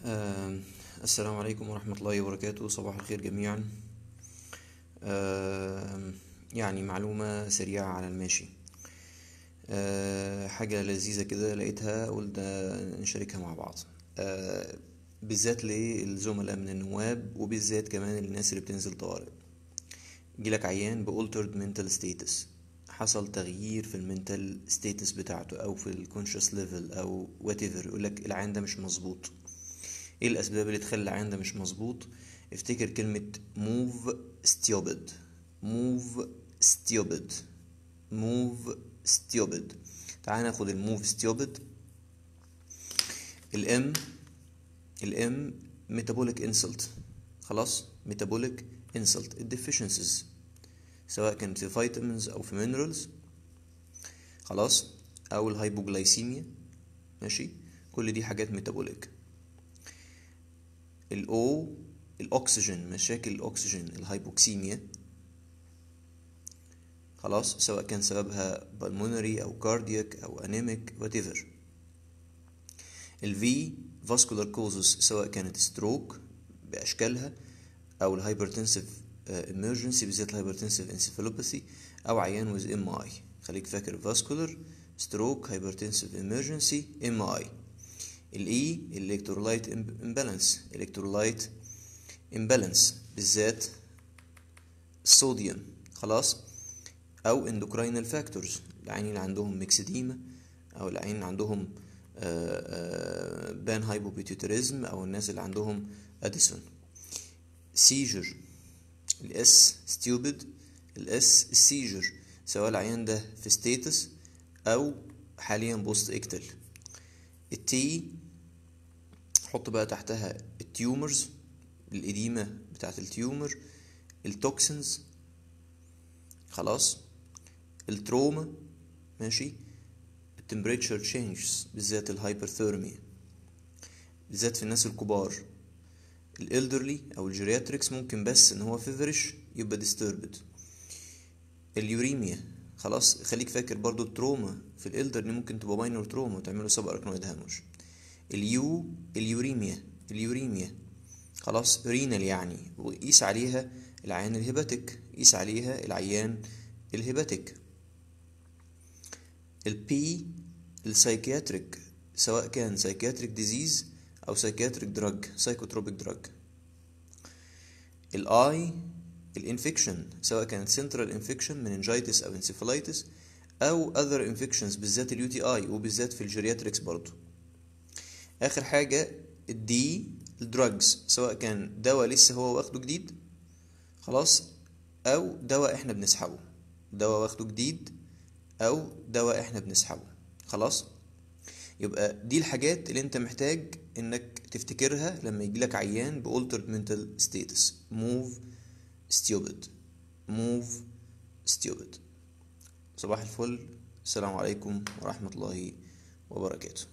آم، السلام عليكم ورحمة الله وبركاته صباح الخير جميعا آم، يعني معلومة سريعة على الماشي آه، حاجة لذيذة كده لقيتها قلت نشاركها مع بعض آه، بالذات للزملاء من النواب وبالذات كمان الناس اللي بتنزل طوارئ يجيلك عيان بألترد mental status حصل تغيير في المنتال ستيتس بتاعته او في الكونشس ليفل او وات ايفر يقولك العيان ده مش مظبوط ايه الاسباب اللي تخلي العيان ده مش مظبوط افتكر كلمة move stupid move stupid move stupid تعال ناخد الموف stupid الام الام metabolic insult خلاص metabolic insult الديفيشنسيز سواء كانت في فيتامينز او في مينرالز خلاص او الهايبوجلايسيميا ماشي كل دي حاجات ميتابوليك الاو الاكسجين مشاكل الاكسجين الهايبوكسيميا خلاص سواء كان سببها بالمونري او كاردياك او انيميك whatever الفي فاسكولار كوزز سواء كانت ستروك باشكالها او الهايبرتنسيف emergency بالذات الهايبرتنسيف انسيفالوباثي او عيان ويز ام اي خليك فاكر فاسكولار ستروك هايبرتنسيف emergency ام اي الاي الالكترولايت امبالانس الكترولايت امبالانس بالذات الصوديوم خلاص او اندوكراينال فاكتورز العيان اللي عندهم ميكسديما او العيان اللي عندهم بان هايبوبيتيوتريزم او الناس اللي عندهم اديسون سيجر الاس ستيوبد الاس السيجر سواء العيان ده في ستيتس او حاليا بوست اكتل التي حط بقى تحتها التيومرز الإديمة بتاعت التيومر التوكسنز خلاص التروما ماشي التمبريتشر تشينجز بالذات الهايبرثيرميا بالذات في الناس الكبار الالدرلي او الجيرياتريكس ممكن بس ان هو فيفرش يبقى ديستربد اليوريميا خلاص خليك فاكر برضو التروما في الالدرلي ممكن تبقى ماينور تروما وتعمله سب اركنويد هاموج اليو اليوريميا اليوريميا خلاص رينال يعني وقيس عليها العيان الهيباتيك قيس عليها العيان الهيباتيك البي السايكياتريك سواء كان سايكياتريك ديزيز او سايكياتريك دراج سايكوتروبيك دراج الاي الانفكشن سواء كانت سنترال انفكشن مننجايتس او انسيفالايتس او اذر انفكشنز بالذات اليو تي اي وبالذات في الجيرياتريكس برضو اخر حاجه الدي الدراجز سواء كان دواء لسه هو واخده جديد خلاص او دواء احنا بنسحبه دواء واخده جديد او دواء احنا بنسحبه خلاص يبقى دي الحاجات اللي انت محتاج انك تفتكرها لما يجيلك عيان بألترد mental status move stupid move stupid صباح الفل السلام عليكم ورحمة الله وبركاته